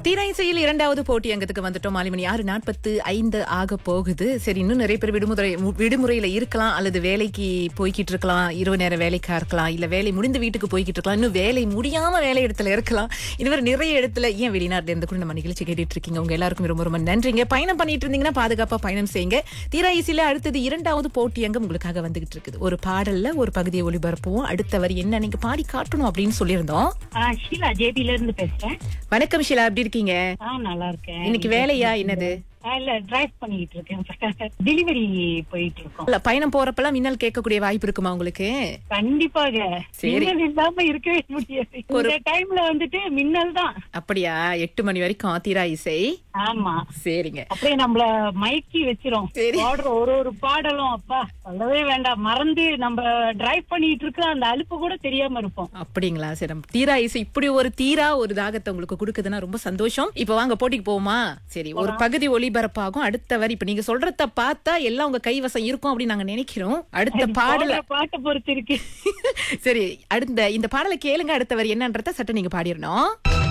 தீரா இசையில் இரண்டாவது போட்டி அங்கத்துக்கு வந்துட்டோம் மாலிமணி ஆறு நாற்பத்து ஐந்து ஆக போகுது சரி இன்னும் நிறைய பேர் விடுமுறை மு- விடுமுறையில இருக்கலாம் அல்லது வேலைக்கு போய்கிட்டு இருக்கலாம் இரவு நேர வேலைக்கா இருக்கலாம் இல்ல வேலை முடிந்து வீட்டுக்கு போய்கிட்டு இருக்கலாம் இன்னும் வேலை முடியாம வேலை இடத்துல இருக்கலாம் இதுவரை நிறைய இடத்துல ஏன் வெளிநாட்டுல இருந்து கூட நம்ம நிகழ்ச்சி கேட்டுட்டு இருக்கீங்க உங்க எல்லாருக்கும் ரொம்ப ரொம்ப நன்றிங்க பயணம் பண்ணிட்டு இருந்தீங்கன்னா பாதுகாப்பா பயணம் செய்யுங்க தீரா இசையில அடுத்தது இரண்டாவது போட்டி அங்க உங்களுக்காக வந்துகிட்டு இருக்குது ஒரு பாடல்ல ஒரு பகுதியை ஒளிபரப்புவோம் அடுத்த வரி என்ன நீங்க பாடி காட்டணும் அப்படின்னு சொல்லியிருந்தோம் ஆ, ஷீலா ஜேபில இருந்து பேசுறேன் வணக்கம் ஷிலா எப்படி இருக்கீங்க ஆ நல்லா இருக்கேன் இன்னைக்கு வேலையா என்னது ஆ, இல்ல டிரைவ் பண்ணிட்டு இருக்கேன் டெலிவரி போயிட்டு இருக்கோம் இல்ல பயணம் போறப்பெல்லாம் மின்னல் கேட்கக்கூடிய வாய்ப்பு இருக்குமா உங்களுக்கு கண்டிப்பாக சரி. மின்னல் இல்லாம இருக்கவே முடியாது இந்த டைம்ல வந்துட்டு மின்னல் தான் அப்படியா எட்டு மணி வரைக்கும் தீரா இசை ஆமா சரிங்க அப்படியே நம்மள மயக்கி வச்சிரும் சரி. பாடுற ஒரு ஒரு பாடலும் அப்பா சொல்லவே வேண்டாம் மறந்து நம்ம டிரைவ் பண்ணிட்டு இருக்க அந்த அலுப்பு கூட தெரியாம இருப்போம் அப்படிங்களா சரி நம்ம தீரா இசை இப்படி ஒரு தீரா ஒரு தாகத்தை உங்களுக்கு கொடுக்குதுன்னா ரொம்ப சந்தோஷம் இப்ப வாங்க போட்டிக்கு போவோமா சரி ஒரு பகுதி ஒளிபரப்பாகும் அடுத்த வரி இப்ப நீங்க சொல்றத பார்த்தா எல்லாம் உங்க கைவசம் இருக்கும் அப்படின்னு நாங்க நினைக்கிறோம் அடுத்த பாடல பாடுற பாட்டை பொறுத்து இருக்கு சரி அடுத்த இந்த பாடலை கேளுங்க அடுத்த வரி என்னன்றத சட்ட நீங்க பாடிடணும்